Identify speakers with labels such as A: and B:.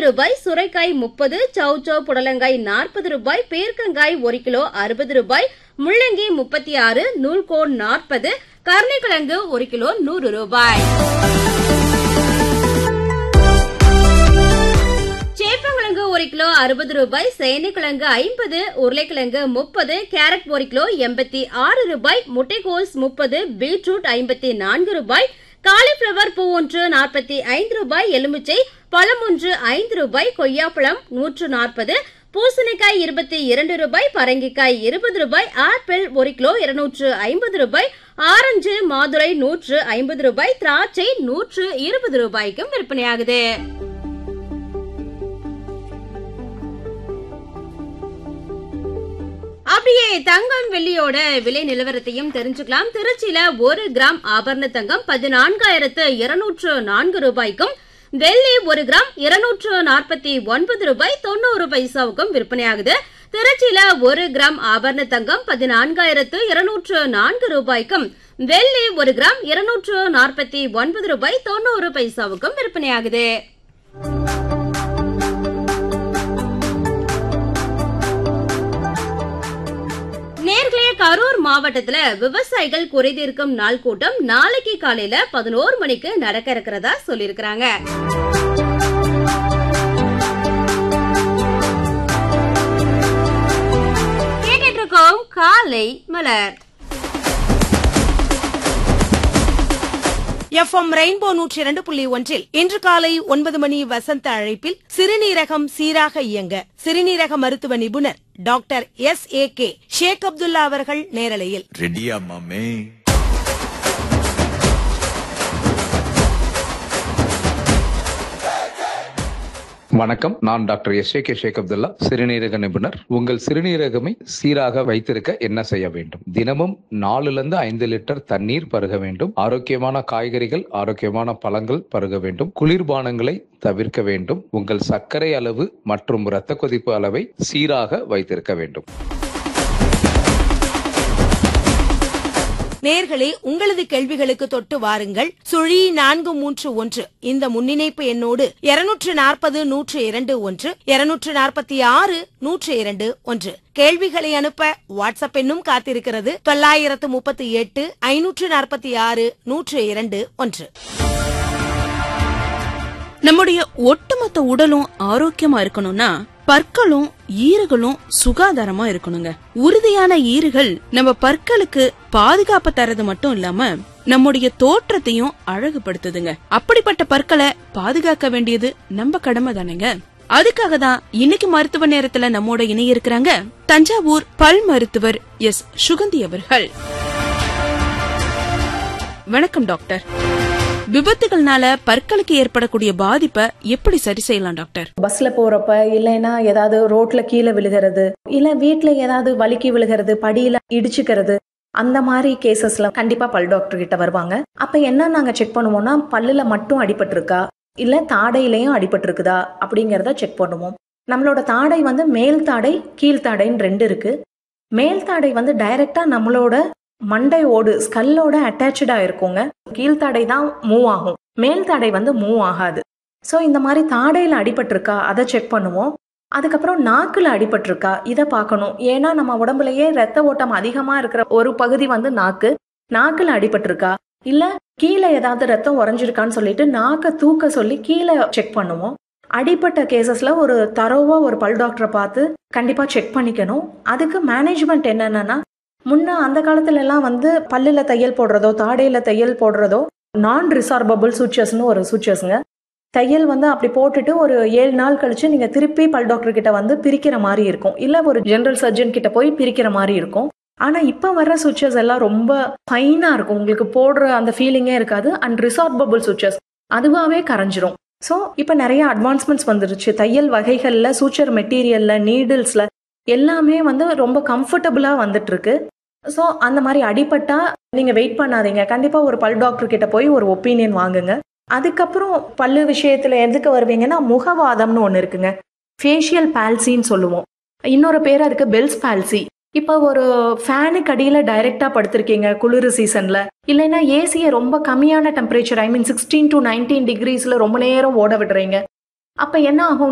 A: ரூபாய் சுரைக்காய் முப்பது சௌச்சௌ புடலங்காய் நாற்பது ரூபாய் பீர்க்கங்காய் ஒரு கிலோ அறுபது ரூபாய் முள்ளங்கி முப்பத்தி ஆறு நூல்கோன் நாற்பது கருணைக்கிழங்கு ஒரு கிலோ நூறு ரூபாய் சேப்பங்கிழங்கு ஒரு கிலோ அறுபது ரூபாய் சேனைக்கிழங்கு ஐம்பது உருளைக்கிழங்கு முப்பது கேரட் ஒரு கிலோ எண்பத்தி ஆறு ரூபாய் முட்டைகோஸ் முப்பது பீட்ரூட் ஐம்பத்தி நான்கு ரூபாய் காலிஃபிளவர் பூ ஒன்று நாற்பத்தி ஐந்து ரூபாய் எலுமிச்சை பழம் ஒன்று ஐந்து ரூபாய் கொய்யாப்பழம் நூற்று நாற்பது பூசணிக்காய் இருபத்தி இரண்டு ரூபாய் பரங்கிக்காய் இருபது ரூபாய் ஆப்பிள் ஒரு கிலோ இருநூற்று ஐம்பது ரூபாய் ஆரஞ்சு மாதுளை நூற்று ஐம்பது ரூபாய் திராட்சை நூற்று இருபது ரூபாய்க்கும் விற்பனையாகுது அப்படியே தங்கம் வெள்ளியோட விலை நிலவரத்தையும் தெரிஞ்சுக்கலாம் திருச்சியில ஒரு கிராம் ஆபரண தங்கம் பதினான்காயிரத்து இருநூற்று நான்கு ரூபாய்க்கும் வெள்ளி ஒரு கிராம் இருநூற்று நாற்பத்தி ஒன்பது ரூபாய் தொண்ணூறு பைசாவுக்கும் விற்பனையாகுது திருச்சியில ஒரு கிராம் ஆபரண தங்கம் பதினான்காயிரத்து இருநூற்று நான்கு ரூபாய்க்கும் வெள்ளி ஒரு கிராம் இருநூற்று நாற்பத்தி ஒன்பது ரூபாய் தொண்ணூறு பைசாவுக்கும் விற்பனையாகுது நேர்களே கரூர் மாவட்டத்துல விவசாயிகள் குறைதீர்க்கும் நாள் கூட்டம் நாளைக்கு காலையில பதினோரு மணிக்கு நடக்க இருக்கிறதா சொல்லியிருக்கிறாங்க கேட்டுட்டு இருக்கோம் காலை மலர்
B: எஃப்எம் ரெயின்போ நூற்றி இரண்டு புள்ளி ஒன்றில் இன்று காலை ஒன்பது மணி வசந்த அழைப்பில் சிறுநீரகம் சீராக இயங்க சிறுநீரக மருத்துவ நிபுணர் doctor S A K Sheikh Abdullah அவர்கள் நேரலையில்
C: ரெடியா மாமே
D: வணக்கம் நான் doctor S K Sheikh Abdullah சிறுநீரக நிபுணர் உங்கள் சிறுநீரகமை சீராக வைத்திருக்க என்ன செய்ய வேண்டும் தினமும் நாலுல இருந்து ஐந்து லிட்டர் தண்ணீர் பருக வேண்டும் ஆரோக்கியமான காய்கறிகள் ஆரோக்கியமான பழங்கள் பருக வேண்டும் குளிர்பானங்களை தவிர்க்க வேண்டும் உங்கள் சர்க்கரை அளவு மற்றும் இரத்த கொதிப்பு அளவை சீராக வைத்திருக்க வேண்டும்
B: நேர்களே உங்களது கேள்விகளுக்கு தொட்டு வாருங்கள் சுழி நான்கு மூன்று ஒன்று இந்த முன்னிணைப்பு எண்ணோடு இருநூற்று நாற்பது நூற்று இரண்டு ஒன்று இருநூற்று நாற்பத்தி ஆறு நூற்று இரண்டு ஒன்று கேள்விகளை அனுப்ப வாட்ஸ்அப் எண்ணும் காத்திருக்கிறது தொள்ளாயிரத்து முப்பத்தி எட்டு ஐநூற்று நாற்பத்தி ஆறு நூற்று இரண்டு ஒன்று
E: நம்முடைய ஒட்டுமொத்த உடலும் ஆரோக்கியமா இருக்கணும்னா பற்களும் ஈறுகளும் சுகாதாரமா இருக்கணுங்க உறுதியான ஈறுகள் நம்ம பற்களுக்கு பாதுகாப்பு தரது மட்டும் இல்லாம நம்முடைய தோற்றத்தையும் அழகுபடுத்துதுங்க அப்படிப்பட்ட பற்களை பாதுகாக்க வேண்டியது நம்ம கடமை தானேங்க அதுக்காக தான் இன்னைக்கு மருத்துவ நேரத்துல நம்மோட இணைய இருக்கிறாங்க தஞ்சாவூர் பல் மருத்துவர் எஸ் சுகந்தி அவர்கள் வணக்கம் டாக்டர் விபத்துகள்னால பற்களுக்கு ஏற்படக்கூடிய பாதிப்பை எப்படி சரி செய்யலாம் டாக்டர்
F: பஸ்ல போறப்ப இல்லைன்னா ஏதாவது ரோட்ல கீழே விழுகிறது இல்ல வீட்ல ஏதாவது வலிக்கி விழுகிறது படியில இடிச்சுக்கிறது அந்த மாதிரி கேசஸ்ல கண்டிப்பா பல் டாக்டர் கிட்ட வருவாங்க அப்ப என்ன நாங்க செக் பண்ணுவோம்னா பல்லுல மட்டும் அடிபட்டிருக்கா இல்ல தாடையிலையும் அடிபட்டிருக்குதா அப்படிங்கறத செக் பண்ணுவோம் நம்மளோட தாடை வந்து மேல் தாடை கீழ் தாடைன்னு ரெண்டு இருக்கு மேல் தாடை வந்து டைரக்டா நம்மளோட மண்டை ஓடு ஸ்கல்லோட அட்டாச்சா இருக்குங்க கீழ்த்தாடை தான் மூவ் ஆகும் மேல் தாடை வந்து மூவ் ஆகாது ஸோ இந்த மாதிரி தாடையில் அடிபட்டிருக்கா அதை செக் பண்ணுவோம் அதுக்கப்புறம் நாக்கில் அடிபட்டிருக்கா இதை பார்க்கணும் ஏன்னா நம்ம உடம்புலயே ரத்த ஓட்டம் அதிகமாக இருக்கிற ஒரு பகுதி வந்து நாக்கு நாக்கில் அடிபட்டிருக்கா இல்லை கீழே ஏதாவது ரத்தம் உறைஞ்சிருக்கான்னு சொல்லிட்டு நாக்கை தூக்க சொல்லி கீழே செக் பண்ணுவோம் அடிப்பட்ட கேசஸ்ல ஒரு தரோவா ஒரு பல் டாக்டரை பார்த்து கண்டிப்பா செக் பண்ணிக்கணும் அதுக்கு மேனேஜ்மெண்ட் என்னென்னா முன்ன அந்த காலத்துல எல்லாம் வந்து பல்லுல தையல் போடுறதோ தாடையில தையல் போடுறதோ நான் ரிசார்பபிள் சூச்சர்ஸ்னு ஒரு சூச்சர்ஸ்ங்க தையல் வந்து அப்படி போட்டுட்டு ஒரு ஏழு நாள் கழிச்சு நீங்க திருப்பி பல் டாக்டர் கிட்ட வந்து பிரிக்கிற மாதிரி இருக்கும் இல்ல ஒரு ஜெனரல் சர்ஜன் கிட்ட போய் பிரிக்கிற மாதிரி இருக்கும் ஆனா இப்ப வர்ற சுவிச்சஸ் எல்லாம் ரொம்ப ஃபைனா இருக்கும் உங்களுக்கு போடுற அந்த ஃபீலிங்கே இருக்காது அண்ட் ரிசார்பபிள் சுவிச்சஸ் அதுவாகவே கரைஞ்சிரும் ஸோ இப்போ நிறைய அட்வான்ஸ்மெண்ட்ஸ் வந்துருச்சு தையல் வகைகள்ல சூச்சர் மெட்டீரியல்ல நீடில்ஸ்ல எல்லாமே வந்து ரொம்ப கம்ஃபர்டபுளா வந்துட்டு இருக்கு ஸோ அந்த மாதிரி அடிபட்டா நீங்க வெயிட் பண்ணாதீங்க கண்டிப்பா ஒரு பல் டாக்டர் கிட்ட போய் ஒரு ஒப்பீனியன் வாங்குங்க அதுக்கப்புறம் பல்லு விஷயத்துல எதுக்கு வருவீங்கன்னா முகவாதம்னு ஒன்று இருக்குங்க ஃபேஷியல் பால்சின்னு சொல்லுவோம் இன்னொரு பேர் அதுக்கு பெல்ஸ் பால்சி இப்போ ஒரு ஃபேனுக்கு அடியில் டைரெக்டாக படுத்திருக்கீங்க குளிர் சீசனில் இல்லைன்னா ஏசியை ரொம்ப கம்மியான temperature I mean sixteen to nineteen டிகிரிஸில் ரொம்ப நேரம் ஓட விடுறீங்க அப்போ என்ன ஆகும்